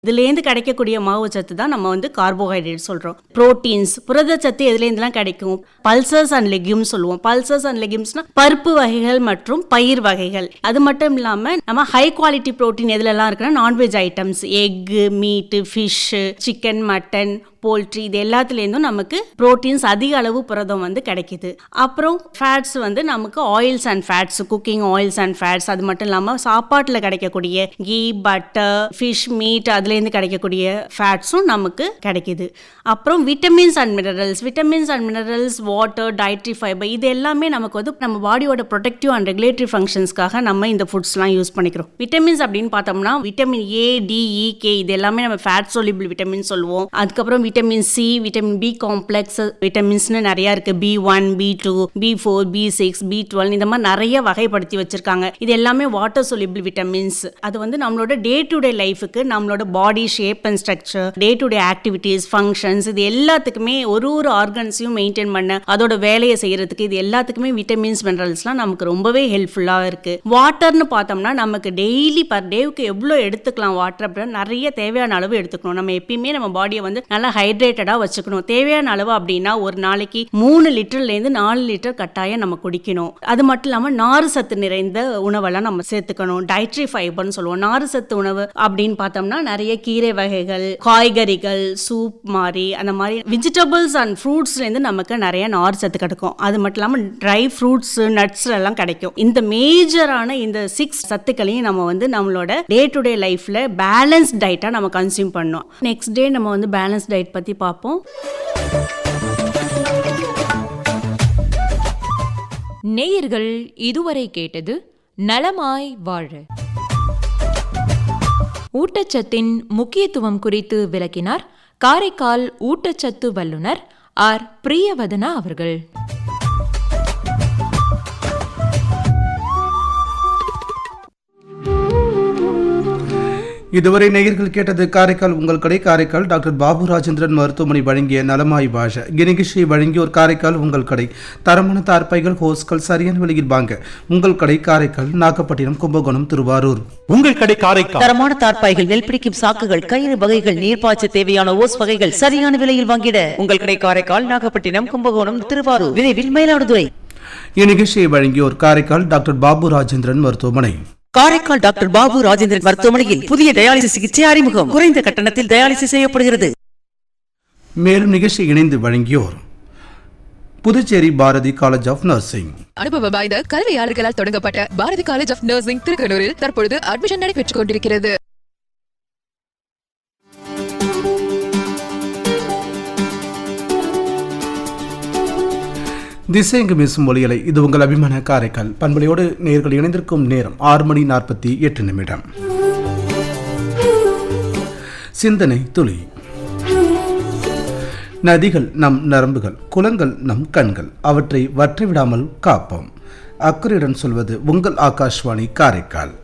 இதுலேருந்து கிடைக்கக்கூடிய மாவு சத்து தான் நம்ம வந்து கார்போஹைட்ரேட் சொல்கிறோம் ப்ரோட்டீன்ஸ் புரதச்சத்து எதுலேருந்துலாம் கிடைக்கும் பல்சஸ் அண்ட் லெக்யூம்ஸ் சொல்லுவோம் பல்சஸ் அண்ட் லெக்யூம்ஸ்னா பருப்பு வகைகள் மற்றும் பயிர் வகைகள் அது மட்டும் இல்லாமல் நம்ம ஹை குவாலிட்டி ப்ரோட்டீன் எதுலலாம் இருக்குன்னா nonveg items egg meat fish chicken mutton poultry இது எல்லாத்துலேருந்தும் நமக்கு ப்ரோட்டீன்ஸ் அதிக அளவு புரதம் வந்து கிடைக்குது அப்புறம் ஃபேட்ஸ் வந்து நமக்கு oils and fats cooking oils and fats அது மட்டும் இல்லாமல் சாப்பாட்டில் கிடைக்கக்கூடிய கீ பட்டர் ஃபிஷ் மீட் அதுலேருந்து கிடைக்கக்கூடிய ஃபேட்ஸும் நமக்கு கிடைக்குது அப்புறம் vitamins and minerals vitamins and minerals water dietary fibre இது எல்லாமே நமக்கு வந்து நம்ம பாடியோட ப்ரொடெக்டிவ் அண்ட் ரெகுலேட்டரி ஃபங்க்ஷன்ஸ்க்காக நம்ம இந்த ஃபுட்ஸ்லாம் யூஸ் பண்ணிக்கிறோம் விட்டமின்ஸ் அப்படின்னு பார்த்தோம்னா விட்டமின் ஏ டிஇ கே இது எல்லாமே நம்ம ஃபேட் soluble விட்டமின் சொல்லுவோம் அதுக்கப்புறம் vitamin C vitamin B complex விட்டமின்ஸ்னு நிறைய இருக்கு B one B two B four B six B twelve இந்த மாதிரி நிறைய வகைப்படுத்தி வச்சிருக்காங்க இது எல்லாமே வாட்டர் soluble விட்டமின்ஸ் அது வந்து நம்மளோட டே டு டே லைஃபுக்கு நம்மளோட body shape and structure day to day activities functions இது எல்லாத்துக்குமே ஒரு ஒரு ஆர்கன்ஸையும் மெயின்டைன் பண்ண அதோட வேலையை செய்யறதுக்கு இது எல்லாத்துக்குமே விட்டமின்ஸ் மினரல்ஸ்லாம் நமக்கு ரொம்பவே ஹெல்ப்ஃபுல்லாக இருக்கு வாட்டர்னு பார்த்தோம்னா நமக்கு டெய்லி பர் டேவுக்கு எவ்வளோ எடுத்துக்கலாம் வாட்டர் அப்படின்னா நிறைய தேவையான அளவு எடுத்துக்கணும் நம்ம எப்பயுமே நம்ம பாடியை வந்து நல்லா ஹைட்ரேட்டடாக வச்சுக்கணும் தேவையான அளவு அப்படின்னா ஒரு நாளைக்கு மூணு லிட்டர்லேருந்து நாலு லிட்டர் கட்டாயம் நம்ம குடிக்கணும் அது மட்டும் இல்லாமல் நாறு சத்து நிறைந்த உணவெல்லாம் நம்ம சேர்த்துக்கணும் டயட்ரி ஃபைபர்னு சொல்லுவோம் நாறு சத்து உணவு அப்படின்னு பார்த்தோம்னா நிறைய கீரை வகைகள் காய்கறிகள் சூப் மாதிரி அந்த மாதிரி வெஜிடபிள்ஸ் அண்ட் ஃப்ரூட்ஸ்லேருந்து நமக்கு நிறைய நார் சத்து கிடைக்கும் அது மட்டும் இல்லாமல் ட்ரை ஃப்ரூட்ஸ் நட்ஸ் எல்லாம் கிடைக்கும் இந்த மேஜரான இந்த சிக்ஸ் சத்துக்களையும் நம்ம வந்து நம்மளோட டே டு டே லைஃப்ல பேலன்ஸ் டயட்டாக நம்ம கன்சியூம் பண்ணோம் நெக்ஸ்ட் டே நம்ம வந்து பேலன்ஸ் டயட் பற்றி பார்ப்போம் நேயர்கள் இதுவரை கேட்டது நலமாய் வாழ ஊட்டச்சத்தின் முக்கியத்துவம் குறித்து விளக்கினார் காரைக்கால் ஊட்டச்சத்து வல்லுனர் ஆர் பிரியவதனா அவர்கள் இதுவரை நேயர்கள் கேட்டது காரைக்கால் உங்கள் கடை காரைக்கால் டாக்டர் பாபு ராஜேந்திரன் மருத்துவமனை வழங்கிய நலமாய் பாஷ இந்நிகழ்ச்சியை வழங்கியோர் காரைக்கால் உங்கள் கடை தரமான தார்ப்பைகள் ஹோஸ்கள் சரியான விலையில் வாங்க உங்கள் கடை காரைக்கால் நாகப்பட்டினம் கும்பகோணம் திருவாரூர் உங்கள் கடை காரைக்கால் தரமான தார்ப்பாய்கள் நெல் பிடிக்கும் சாக்குகள் கயிறு வகைகள் நீர்ப்பாய்ச்ச தேவையான ஓஸ் வகைகள் சரியான விலையில் வாங்கிட உங்கள் கடை காரைக்கால் நாகப்பட்டினம் கும்பகோணம் திருவாரூர் விரைவில் மயிலாடுதுறை இந்நிகழ்ச்சியை வழங்கியோர் காரைக்கால் டாக்டர் பாபு ராஜேந்திரன் மருத்துவமனை காரைக்கால் டாக்டர் பாபு ராஜேந்திரன் மருத்துவமனையில் புதிய டயாலிசிஸ் சிகிச்சை அறிமுகம் குறைந்த கட்டணத்தில் டயாலிசிஸ் செய்யப்படுகிறது மேலும் நிகழ்ச்சி இணைந்து வழங்கியோர் Puducherry Bharathi college of nursing அனுபவம் வாய்ந்த கல்வியாளர்களால் தொடங்கப்பட்ட பாரதி காலேஜ் ஆஃப் நர்சிங் திருக்கனூரில் தற்பொழுது அட்மிஷன் நடைபெற்றுக் கொண்டிருக்கிறது திசையங்கு வீசும் ஒளியலை இது உங்கள் அபிமான காரைக்கால் பண்பலையோடு நேர்கள் இணைந்திருக்கும் நேரம் ஆறு மணி நாற்பத்தி எட்டு நிமிடம் சிந்தனை துளி நதிகள் நம் நரம்புகள் குளங்கள் நம் கண்கள் அவற்றை வற்றி விடாமல் காப்போம் அக்கறையுடன் சொல்வது உங்கள் ஆகாஷ்வாணி காரைக்கால்